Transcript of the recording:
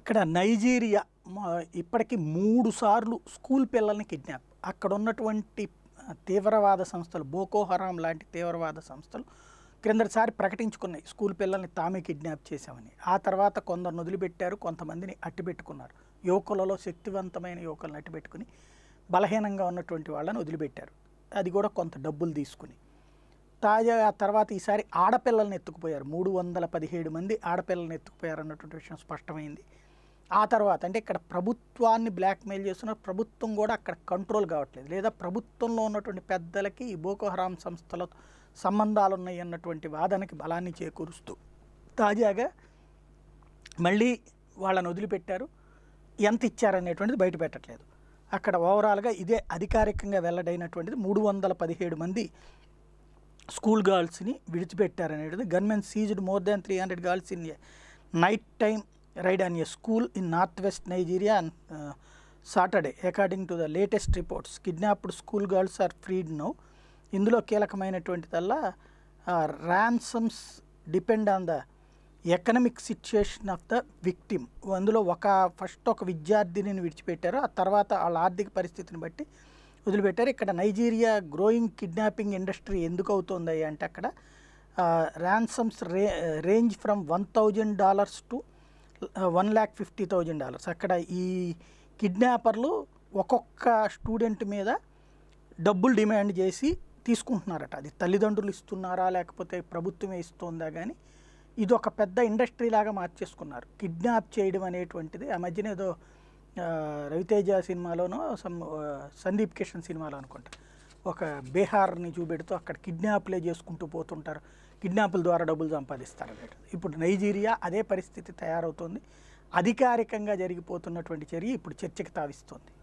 ఇక్కడ నైజీరియా మ- ఇప్పటికి మూడు సార్లు స్కూల్ పిల్లల్ని కిడ్నాప్ అక్కడ ఉన్నటువంటి ఆ, తీవ్రవాద సంస్థలు బోకో హరాం లాంటి తీవ్రవాద సంస్థలు క్రిందటిసారి ప్రకటించుకున్నాయి స్కూల్ పిల్లల్ని తామే కిడ్నాప్ చేశామని ఆ తర్వాత కొందరు వదిలిపెట్టారు కొంతమందిని అట్టిపెట్టుకున్నారు యువకులలో శక్తివంతమైన యువకులను అట్టిపెట్టుకుని బలహీనంగా ఉన్నటువంటి వాళ్ళని వదిలిపెట్టారు అది కూడా కొంత డబ్బులు తీసుకుని తాజా ఆ తర్వాత ఈసారి ఆడపిల్లల్ని ఎత్తుకుపోయారు మూడు వందల పదిహేడు మంది ఆడపిల్లల్ని ఎత్తుకుపోయారు అన్నటువంటి విషయం స్పష్టమైంది ఆ తర్వాత అంటే ఇక్కడ ప్రభుత్వాన్ని బ్లాక్మెయిల్ చేస్తున్నారు ప్రభుత్వం కూడా అక్కడ కంట్రోల్ కావట్లేదు లేదా ప్రభుత్వంలో ఉన్నటువంటి పెద్దలకి ఈ బోకో హరాం సంస్థల సంబంధాలు ఉన్నాయి అన్నటువంటి వాదనకి బలాన్ని చేకూరుస్తూ తాజాగా మళ్ళీ వాళ్ళని వదిలిపెట్టారు ఎంత ఇచ్చారనేటువంటిది బయట పెట్టట్లేదు అక్కడ ఓవరాల్గా ఇదే అధికారికంగా వెల్లడైనటువంటిది మూడు వందల పదిహేడు మంది స్కూల్ గర్ల్స్ని విడిచిపెట్టారనేది gunmen seized more than three hundred girls in night time raid on a school in north west Nigeria Saturday according to the latest reports kidnapped school girls are freed now ఇందులో కీలకమైనటువంటిదల్లా ransoms depend on the economic situation of the victim అందులో ఒక first ఒక విద్యార్థినిని విడిచిపెట్టారు ఆ తర్వాత వాళ్ళ ఆర్థిక పరిస్థితిని బట్టి వదిలిపెట్టారు ఇక్కడ నైజీరియా గ్రోయింగ్ కిడ్నాపింగ్ ఇండస్ట్రీ ఎందుకు అవుతుంది అంటే అక్కడ ర్యాన్సమ్స్ రే range from one thousand dollars to one lakh fifty thousand dollars అక్కడ ఈ కిడ్నాపర్లు ఒక్కొక్క స్టూడెంట్ మీద డబ్బులు డిమాండ్ చేసి తీసుకుంటున్నారట అది తల్లిదండ్రులు ఇస్తున్నారా లేకపోతే ప్రభుత్వమే ఇస్తుందా కానీ ఇది ఒక పెద్ద ఇండస్ట్రీ లాగా మార్చేసుకున్నారు కిడ్నాప్ చేయడం అనేటువంటిది ఆ మధ్యన ఏదో ఆ, రవితేజ సినిమాలోనో సమ్ ఆ, సందీప్ కిషన్ సినిమాలో అనుకుంటా ఒక బీహార్ని చూపెడుతూ అక్కడ కిడ్నాప్లే చేసుకుంటూ పోతుంటారు కిడ్నాపుల ద్వారా డబ్బులు సంపాదిస్తారు అన్నట్టు ఇప్పుడు నైజీరియా అదే పరిస్థితి తయారవుతుంది అధికారికంగా జరిగిపోతున్నటువంటి చర్య ఇప్పుడు చర్చకి తావిస్తుంది